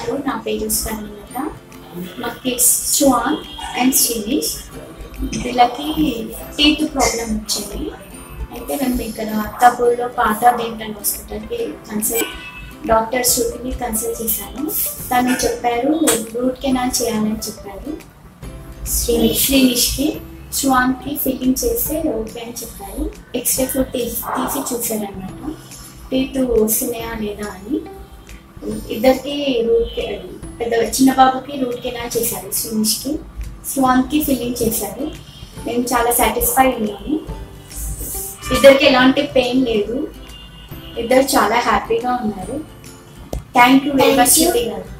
వచ్చారు నా పేరు స్పందనత మా కిడ్స్ శ్వాన్ అండ్ శ్రీనిష్ వీళ్ళకి టీత్ ప్రాబ్లం వచ్చింది అయితే మేము ఇక్కడ అత్తాపూర్లో పాత డెంటల్ హాస్పిటల్కి కన్సల్ట్ డాక్టర్ శృతిని కన్సల్ట్ చేశాను తను చెప్పారు రూట్ కెనాల్ చేయాలని చెప్పారు శ్రీనిష్ శ్రీనిష్కి శ్వాన్కి ఫిల్లింగ్ చేస్తే ఓకే అని చెప్పారు ఎక్స్రే ఫుడ్ తీసి తీసి చూసారనమాట టీత్ వస్తున్నాయా లేదా అని ఇద్దరికి రూట్ కె- పెద్ద చిన్న బాబుకి రూట్ కెనాల్ చేశారు శ్రీనిష్కి స్వాన్కి ఫిల్లింగ్ చేశారు మేము చాలా సాటిస్ఫై ఉన్నాము ఇద్దరికి ఎలాంటి పెయిన్ లేదు ఇద్దరు చాలా హ్యాపీగా ఉన్నారు thank you very much Thank you. Shruti గారు